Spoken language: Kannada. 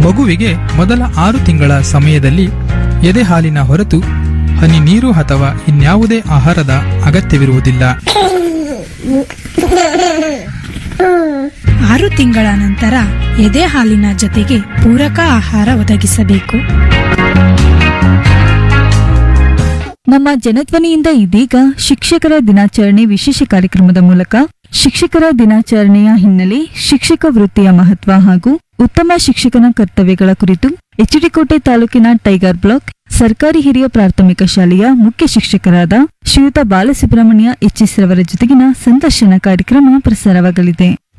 ಮಗುವಿಗೆ ಮೊದಲ ಆರು ತಿಂಗಳ ಸಮಯದಲ್ಲಿ ಎದೆ ಹಾಲಿನ ಹೊರತು ಹನಿ ನೀರು ಅಥವಾ ಇನ್ಯಾವುದೇ ಆಹಾರದ ಅಗತ್ಯವಿರುವುದಿಲ್ಲ ಆರು ತಿಂಗಳ ನಂತರ ಎದೆ ಹಾಲಿನ ಜೊತೆಗೆ ಪೂರಕ ಆಹಾರ ಒದಗಿಸಬೇಕು ನಮ್ಮ ಜನಧ್ವನಿಯಿಂದ ಇದೀಗ ಶಿಕ್ಷಕರ ದಿನಾಚರಣೆ ವಿಶೇಷ ಕಾರ್ಯಕ್ರಮದ ಮೂಲಕ ಶಿಕ್ಷಕರ ದಿನಾಚರಣೆಯ ಹಿನ್ನೆಲೆ ಶಿಕ್ಷಕ ವೃತ್ತಿಯ ಮಹತ್ವ ಹಾಗೂ ಉತ್ತಮ ಶಿಕ್ಷಕನ ಕರ್ತವ್ಯಗಳ ಕುರಿತು ಎಚ್ಡಿಕೋಟೆ ತಾಲೂಕಿನ ಟೈಗರ್ ಬ್ಲಾಕ್ ಸರ್ಕಾರಿ ಹಿರಿಯ ಪ್ರಾಥಮಿಕ ಶಾಲೆಯ ಮುಖ್ಯ ಶಿಕ್ಷಕರಾದ ಶ್ರೀಯುತ ಬಾಲಸುಬ್ರಹ್ಮಣ್ಯ ಎಚ್ಎಸ್ ರವರ ಜೊತೆಗಿನ ಸಂದರ್ಶನ ಕಾರ್ಯಕ್ರಮ ಪ್ರಸಾರವಾಗಲಿದೆ